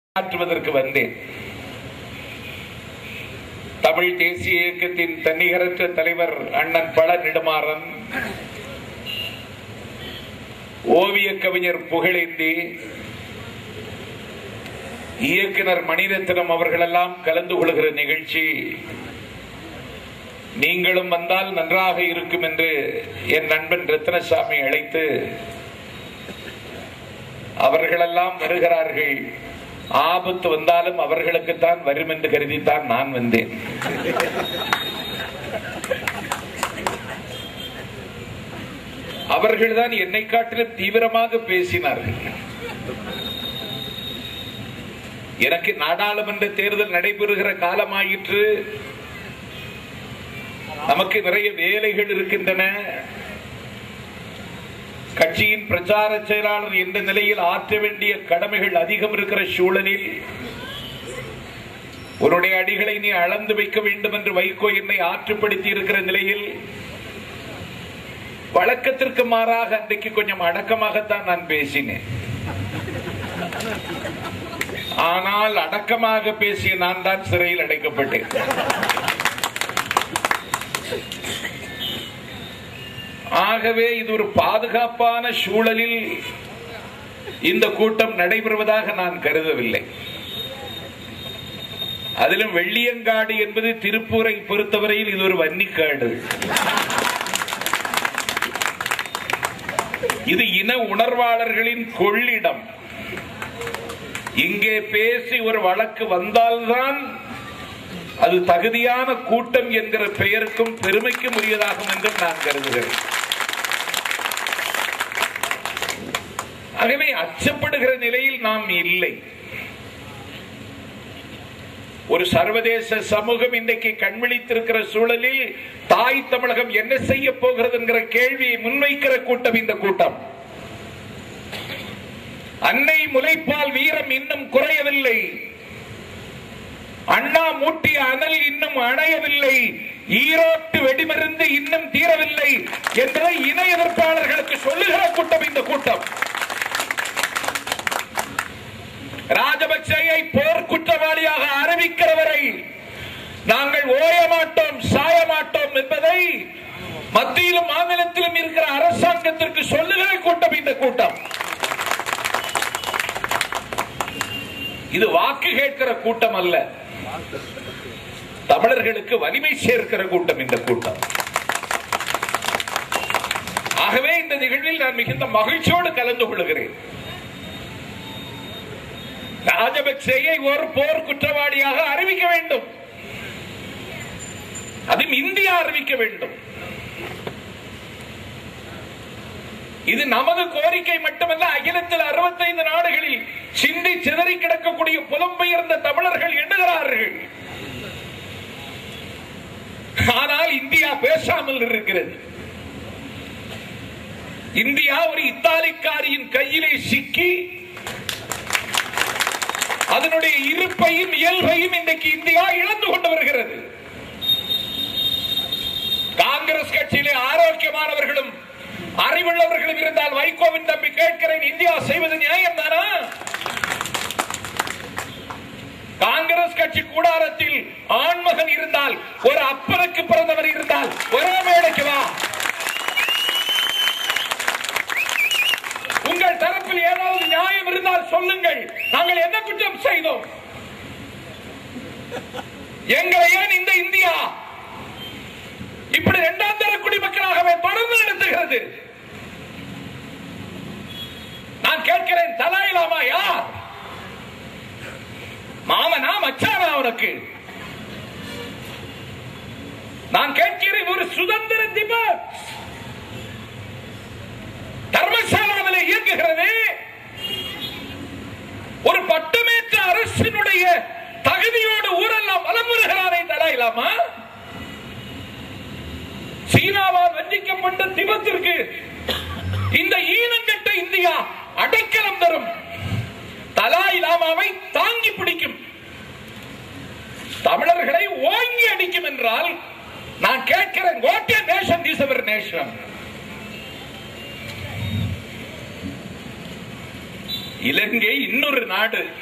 ஆற்றுவதற்கு வந்தேன் தமிழ் தேசிய இயக்கத்தின் தன்னிகரற்ற தலைவர் அண்ணன் பழ நெடுமாறன் ஓவிய கவிஞர் புகழேந்தி இயக்குனர் மணிரத்னம் அவர்களெல்லாம் கலந்து கொள்கிற நிகழ்ச்சி நீங்களும் வந்தால் நன்றாக இருக்கும் என்று என் நண்பன் ரத்னசாமி அழைத்து அவர்களெல்லாம் வருகிறார்கள் ஆபத்து வந்தாலும் அவர்களுக்குத்தான் வரும் என்று கருதித்தான் நான் வந்தேன் அவர்கள்தான் என்னை காட்டிலும் தீவிரமாக பேசினார்கள் எனக்கு நாடாளுமன்ற தேர்தல் நடைபெறுகிற காலமாயிற்று நமக்கு நிறைய வேலைகள் இருக்கின்றன கட்சியின் பிரச்சார செயலாளர் என்ற நிலையில் ஆற்ற வேண்டிய கடமைகள் அதிகம் இருக்கிற சூழலில் உன்னுடைய அடிகளை நீ அளந்து வைக்க வேண்டும் என்று வைகோ என்னை ஆற்றுப்படுத்தி இருக்கிற நிலையில் வழக்கத்திற்கு மாறாக அன்றைக்கு கொஞ்சம் அடக்கமாகத்தான் நான் பேசினேன் ஆனால் அடக்கமாக பேசிய நான் தான் சிறையில் அடைக்கப்பட்டேன் ஆகவே இது ஒரு பாதுகாப்பான சூழலில் இந்த கூட்டம் நடைபெறுவதாக நான் கருதவில்லை அதிலும் வெள்ளியங்காடு என்பது திருப்பூரை பொறுத்தவரையில் இது ஒரு வன்னிக்காடு இது இன உணர்வாளர்களின் கொள்ளிடம் இங்கே பேசி ஒரு வழக்கு வந்தால்தான் அது தகுதியான கூட்டம் என்கிற பெயருக்கும் பெருமைக்கும் உரியதாகும் என்றும் நான் கருதுகிறேன் ஆகவே அச்சப்படுகிற நிலையில் நாம் இல்லை ஒரு சர்வதேச சமூகம் இன்றைக்கு கண்விழித்திருக்கிற சூழலில் தாய் தமிழகம் என்ன செய்ய போகிறது என்கிற கேள்வியை முன்வைக்கிற கூட்டம் இந்த கூட்டம் அன்னை முலைப்பால் வீரம் இன்னும் குறையவில்லை அண்ணா மூட்டிய அனல் இன்னும் அணையவில்லை ஈரோட்டு வெடிமருந்து இன்னும் தீரவில்லை என்பதை இணை எதிர்ப்பாளர்களுக்கு சொல்லுகிற கூட்டம் இந்த கூட்டம் ராஜபக்சேயை போர் குற்றவாளியாக அறிவிக்கிற வரை நாங்கள் ஓய மாட்டோம் சாய மாட்டோம் என்பதை மத்தியிலும் மாநிலத்திலும் இருக்கிற அரசாங்கத்திற்கு சொல்லுகிற கூட்டம் இந்த கூட்டம் இது வாக்கு கேட்கிற கூட்டம் அல்ல தமிழர்களுக்கு வலிமை சேர்க்கிற கூட்டம் இந்த கூட்டம் ஆகவே இந்த நிகழ்வில் நான் மிகுந்த மகிழ்ச்சியோடு கலந்து கொள்கிறேன் ராஜபக்சேயை ஒரு போர் குற்றவாளியாக அறிவிக்க வேண்டும் அதுவும் இந்தியா அறிவிக்க வேண்டும் இது நமது கோரிக்கை மட்டுமல்ல அகிலத்தில் அறுபத்தைந்து நாடுகளில் சிந்தி சிதறி கிடக்கக்கூடிய புலம்பெயர்ந்த தமிழர்கள் எண்ணுகிறார்கள் ஆனால் இந்தியா பேசாமல் இருக்கிறது இந்தியா ஒரு இத்தாலிக்காரியின் கையிலே சிக்கி அதனுடைய இருப்பையும் இயல்பையும் இன்றைக்கு இந்தியா இழந்து கொண்டு வருகிறது காங்கிரஸ் கட்சியிலே ஆரோக்கியமானவர்களும் அறிவுள்ளவர்களும் இருந்தால் வைகோவின் தம்பி கேட்கிறேன் இந்தியா செய்வது நியாயம் தானா காங்கிரஸ் கட்சி கூடாரத்தில் ஆண்மகன் இருந்தால் ஒரு அப்பனுக்கு பிறந்தவர் இருந்தால் ஒரே மேடைக்கு வா உங்கள் தரப்பில் ஏதாவது நியாயம் இருந்தால் சொல்லுங்கள் நாங்கள் என்ன குற்றம் செய்தோம் எங்களை ஏன் இந்த இந்தியா இப்படி இரண்டாம் தர குடிமக்களாகவே தொடர்ந்து நடத்துகிறது நான் கேட்கிறேன் தலாயிலாமா யார் மாமனா மச்சானா அவனுக்கு நான் கேட்கிறேன் ஒரு சுதந்திர திபத் தர்மசாலாவில் இயங்குகிறது ஒரு பட்டமேற்ற அரசினுடைய தகுதியோடு ஊரெல்லாம் வலம் வருகிறாரே தலாயிலாமா சீனாவால் வஞ்சிக்கப்பட்ட திபத்திற்கு இந்த ஈனங்கட்ட இந்தியா அடைக்கலம் தரும் தலாய் லாமாவை தாங்கி பிடிக்கும் தமிழர்களை ஓங்கி அடிக்கும் என்றால் நான் கேட்கிறேன் what a nation this our nation Ilangai இன்னொரு நாடு